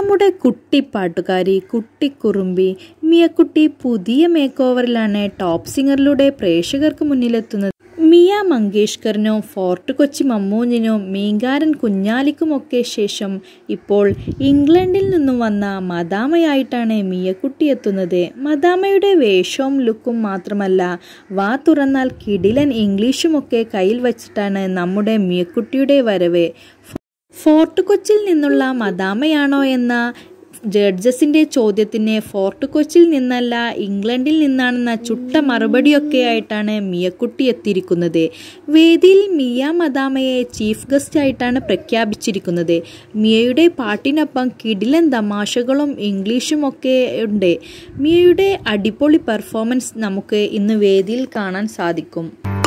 നമ്മുടെ കുട്ടിപ്പാട്ടുകാരി കുട്ടിക്കുറുമ്പി മിയക്കുട്ടി പുതിയ make ഓവറിലാണ് top സിംഗറിലൂടെ പ്രേക്ഷകർക്ക് മുന്നിലെത്തുന്നത് മിയ മങ്കേഷ്കറിനോ ഫോർട്ട് കൊച്ചി മമ്മൂഞ്ഞിനോ മീങ്കാരൻ കുഞ്ഞാലിക്കുമൊക്കെ ശേഷം ഇപ്പോൾ ഇംഗ്ലണ്ടിൽ നിന്നും വന്ന മദാമയായിട്ടാണ് മിയക്കുട്ടി എത്തുന്നത് മദാമയുടെ വേഷവും ലുക്കും മാത്രമല്ല വാ തുറന്നാൽ കിടിലൻ ഇംഗ്ലീഷുമൊക്കെ കയ്യിൽ വച്ചിട്ടാണ് നമ്മുടെ മിയക്കുട്ടിയുടെ വരവ് ഫോർട്ട് കൊച്ചിയിൽ നിന്നുള്ള മദാമയാണോ എന്ന ജഡ്ജസിന്റെ ചോദ്യത്തിന് ഫോർട്ട് കൊച്ചിയിൽ നിന്നല്ല ഇംഗ്ലണ്ടിൽ നിന്നാണെന്ന ചുട്ട മറുപടിയൊക്കെ ആയിട്ടാണ് മിയക്കുട്ടി എത്തിയിരിക്കുന്നത് വേദിയിൽ മിയ മദാമയെ ചീഫ് ഗസ്റ്റ് ആയിട്ടാണ് പ്രഖ്യാപിച്ചിരിക്കുന്നത് മിയയുടെ പാട്ടിനൊപ്പം കിടിലൻ തമാശകളും ഇംഗ്ലീഷും ഒക്കെ ഉണ്ട് മിയയുടെ അടിപൊളി പെർഫോമൻസ് നമുക്ക് ഇന്ന് വേദിയിൽ കാണാൻ സാധിക്കും